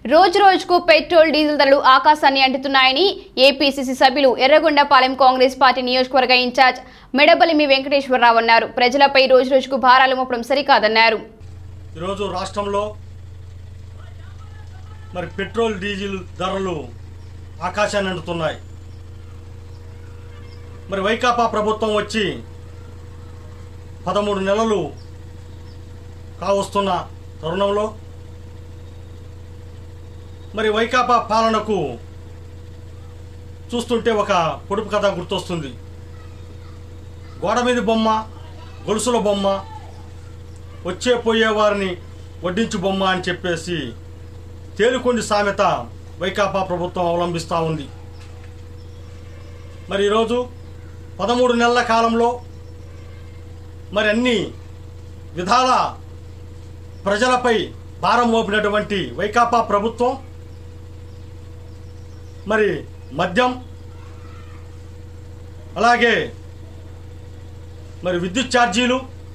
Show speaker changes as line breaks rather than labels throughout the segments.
రోజు రోజుకు petrol diesel ధరలు ఆకాశాన్ని అంటున్నాయని ఏపీసీసీ సభ్యులు ఎర్రగొండపాలెం కాంగ్రెస్ పార్టీ నియోజకవర్గ ఇన్ఛార్జ్ మెడబలిమి వెంకటేశ్వరరావు అన్నారు ప్రజలపై రోజు రోజుకు భారాలు మోపడం సరికాదన్నారు
ఈరోజు రాష్ట్రంలో మరి పెట్రోల్ డీజిల్ ధరలు ఆకాశాన్ని అంటుతున్నాయి మరి వైకాపా ప్రభుత్వం వచ్చి పదమూడు నెలలు కావస్తున్న తరుణంలో మరి వైకాపా పాలనకు చూస్తుంటే ఒక పొడుపు కథ గుర్తొస్తుంది గోడ మీద బొమ్మ గొలుసుల బొమ్మ వచ్చే పోయే వారిని వడ్డించు బొమ్మ అని చెప్పేసి తేలికొండి సామెత వైకాపా ప్రభుత్వం అవలంబిస్తూ ఉంది మరి ఈరోజు పదమూడు నెలల కాలంలో మరి అన్ని విధాల ప్రజలపై భారం మోపినటువంటి వైకాపా ప్రభుత్వం మరి మద్యం అలాగే మరి విద్యుత్ ఛార్జీలు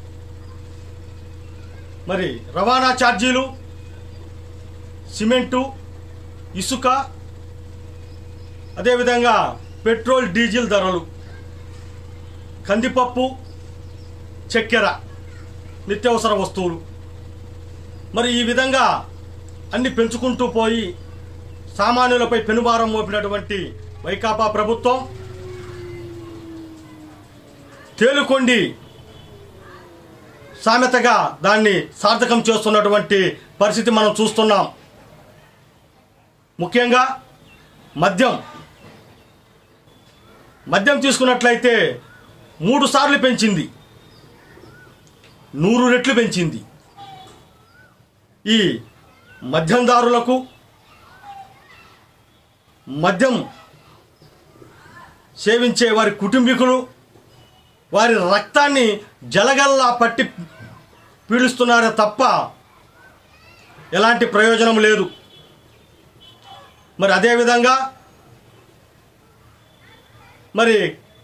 మరి రవాణా ఛార్జీలు సిమెంటు ఇసుక అదేవిధంగా పెట్రోల్ డీజిల్ ధరలు కందిపప్పు చక్కెర నిత్యావసర వస్తువులు మరి ఈ విధంగా అన్ని పెంచుకుంటూ పోయి సామాన్యులపై పెనుభారం మోపినటువంటి వైకాపా ప్రభుత్వం తేలుకొండి సామెతగా దాన్ని సార్థకం చేస్తున్నటువంటి పరిస్థితి మనం చూస్తున్నాం ముఖ్యంగా మద్యం మద్యం తీసుకున్నట్లయితే మూడు సార్లు పెంచింది నూరు రెట్లు పెంచింది ఈ మద్యందారులకు మద్యం సేవించే వారి కుటుంబీకులు వారి రక్తాన్ని జలగల్లా పట్టి పీడిస్తున్నారే తప్ప ఎలాంటి ప్రయోజనం లేదు మరి అదేవిధంగా మరి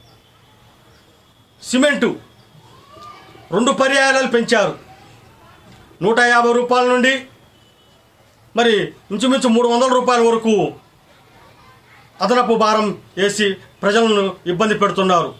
సిమెంటు రెండు పర్యాయాలు పెంచారు నూట యాభై రూపాయల నుండి మరి ఇంచుమించు మూడు వందల రూపాయల వరకు అదనపు భారం వేసి ప్రజలను ఇబ్బంది పెడుతున్నారు